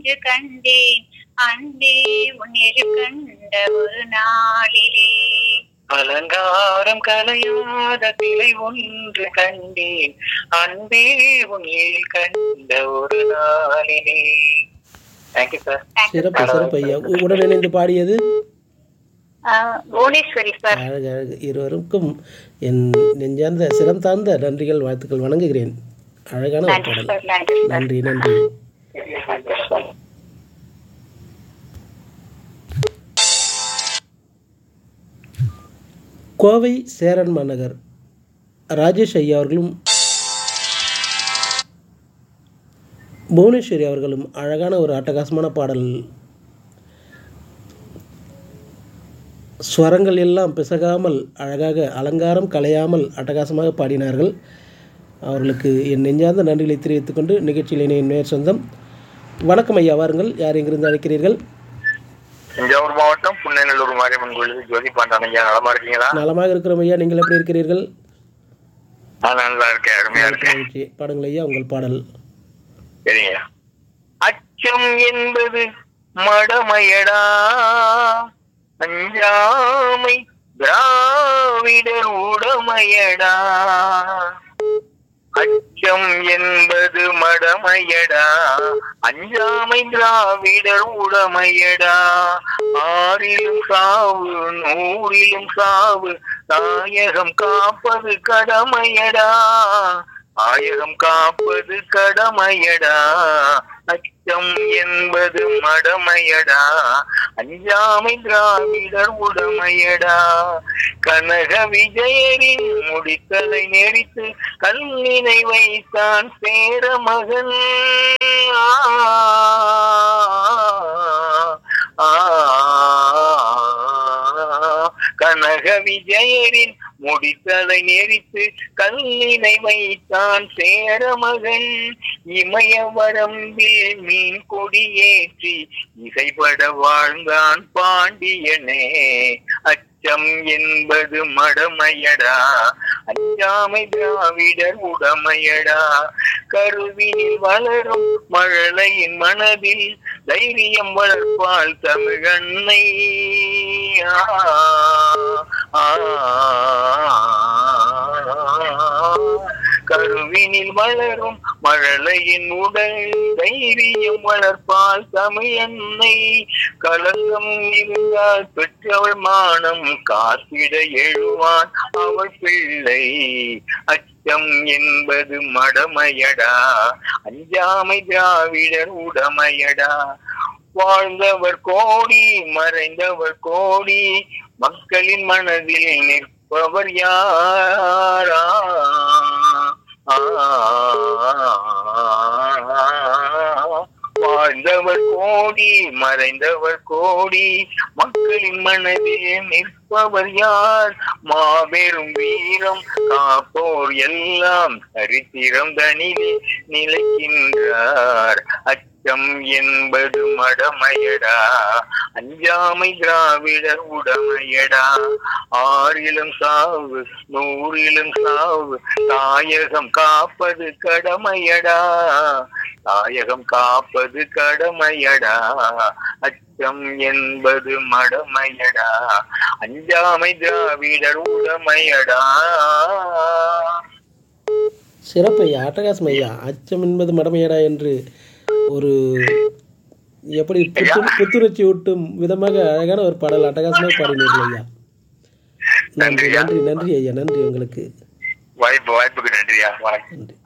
என்று கண்டேன் அன்பே உன்னிரு கண்ட ஒரு நாளிலே அலங்காரம் கலையாத சிலை ஒன்று கண்டேன் அன்பே உன்னில் கண்ட ஒரு நாளிலே தேங்க்யூ சார் சிறப்பு சிறப்பு ஐயா உ- உடன் இணைந்து பாடியது ஆஹ், புவனேஸ்வரி சார் அழகு அழகு இருவருக்கும் என் நெஞ்சார்ந்த சிரம் தாழ்ந்த நன்றிகள் வாழ்த்துக்கள் வணங்குகிறேன் அழகான ஒரு நன்றி பாடல் சார் நன்றி சார் நன்றி நன்றி கோவை சேரன் மாநகர் ராஜேஷ் ஐயா அவர்களும் புவனேஸ்வரி அவர்களும் அழகான ஒரு அட்டகாசமான பாடல் ஸ்வரங்கள் எல்லாம் பிசகாமல் அழகாக அலங்காரம் கலையாமல் அட்டகாசமாக பாடினார்கள் அவர்களுக்கு என் நெஞ்சார்ந்த நன்றிகளை தெரிவித்துக் கொண்டு நிகழ்ச்சியில் இணையும் நேர் சொந்தம் வணக்கம் ஐயா வாருங்கள் யார் எங்கிருந்து அழைக்கிறீர்கள் தஞ்சாவூர் மாவட்டம் புன்னநல்லூர் மாரியம்மன் கோயிலுக்கு ஜோதி பாண்டான் ஐயா நலமா இருக்கீங்களா நலமாக இருக்கிறோம் ஐயா நீங்கள் எப்படி இருக்கிறீர்கள் நான் நல்லா இருக்கேன் அருமையா இருக்கேன் மகிழ்ச்சி பாடுங்கள் ஐயா உங்கள் பாடல் சரிங்க அச்சம் என்பது மடமையடா அஞ்சாமை திராவிடர் உடமையடா அச்சம் என்பது மடமையடா அஞ்சாமை திராவிடர் உடமையடா ஆறிலும் சாவு நூறிலும் சாவு தாயகம் காப்பது கடமையடா ஆயகம் காப்பது கடமையடா அச்சம் என்பது மடமையடா அஞ்சாமை திராவிடர் உடமையடா கனக விஜயரின் முடித்தலை நெறித்து கல்லினை வைத்தான் சேர மகன் ஆ, கனக விஜயரின் முடித்தலை நெறித்து கல்லினை வைத்தான் சேர மகன் இமய வரம்பில் மீன் கொடியேற்றி இசைப்பட வாழ்ந்தான் பாண்டியனே அச்சம் என்பது மடமையடா அஞ்சாமை திராவிடர் உடமையடா கருவினில் வளரும் மழலையின் மனதில் தைரியம் வளர்ப்பாள் தமிழன்னை ஆ, ஆ, கருவினில் வளரும் மழலையின் உடல் தைரியம் வளர்ப்பால் தமிழன்னை கலங்கம் இருந்தால் பெற்றவள் மானம் காத்திட எழுவான் அவள் பிள்ளை அச்சம் என்பது மடமையடா அஞ்சாமை திராவிடர் உடமையடா வாழ்ந்தவர் கோடி மறைந்தவர் கோடி மக்களின் மனதில் நிற்பவர் யாரா ஆ, வாழ்ந்தவர் கோடி மறைந்தவர் கோடி மக்களின் மனதில் நிற்பவர் யார் மாபெரும் வீரம் காப்போர் எல்லாம் சரித்திரம் தனிலே நிலைக்கின்றார் அச்சம் என்பது மடமையடா அஞ்சாமை திராவிடர் உடமையடா ஆறிலும் சாவு நூறிலும் சாவு தாயகம் காப்பது கடமையடா தாயகம் காப்பது கடமையடா அச்சம் என்பது மடமையடா அஞ்சாமை திராவிடர் உடமையடா சிறப்பு ஐயா அட்டகாசம் ஐயா அச்சம் என்பது மடமையடா என்று ஒரு எப்படி புத்து புத்துணர்ச்சி ஊட்டும் விதமாக அழகான ஒரு பாடல் அட்டகாசமாக பாடினீர்கள் ஐயா நன்றி நன்றி நன்றி ஐயா நன்றி உங்களுக்கு வாய்ப்பு வாய்ப்புக்கு நன்றியா வணக்கம் நன்றி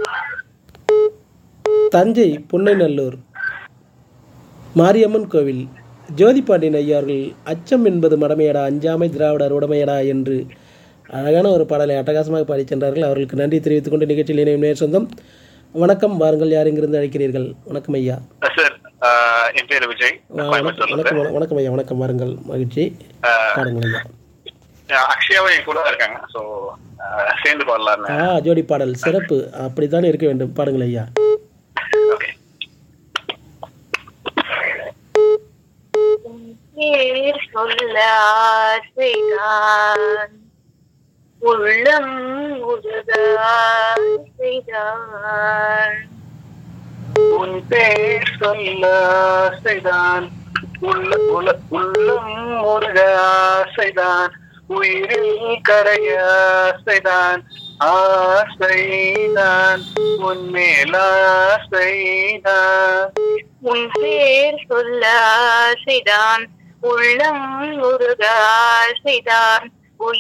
தஞ்சை புன்னைநல்லூர் மாரியம்மன் கோவில் ஜோதிபாண்டியன் ஐயா அவர்கள் அச்சம் என்பது மடமையடா அஞ்சாமை திராவிடர் உடமையடா என்று அழகான ஒரு பாடலை அட்டகாசமாக பாடிச் சென்றார்கள் அவர்களுக்கு நன்றி தெரிவித்துக் கொண்டு நிகழ்ச்சியில் இணையும் நேர் சொந்தம் வணக்கம் வாருங்கள் யார் இங்கிருந்து அழைக்கிறீர்கள் வணக்கம் ஐயா சார் என் பேர் விஜய் வா- வணக்கம் வணக்கம் வணக்கம், வணக்கம் ஐயா வணக்கம் வாருங்கள் மகிழ்ச்சி பாடுங்கள் ஐயா அக்ஷயாவும் என் கூட தான் இருக்காங்க ஸோ சேர்ந்து பாடலாம்னு ஆ ஜோடி பாடல் சிறப்பு அப்படித்தான் இருக்க வேண்டும் பாடுங்கள் ஐயா ஓகே பேர் சொல்ல ஆசைதான் உள்ளம் உருக ஆசைதான் உன் பேர் சொல்ல ஆசைதான் உள்ள உல உள்ளம் முருக ஆசைதான் உயிரில் கரைய ஆசைதான் ஆசைதான் உன் மேல் ஆசைதான் உன் பேர் சொல்ல ஆசைதான் உள்ளம் உருக ஆசைதான்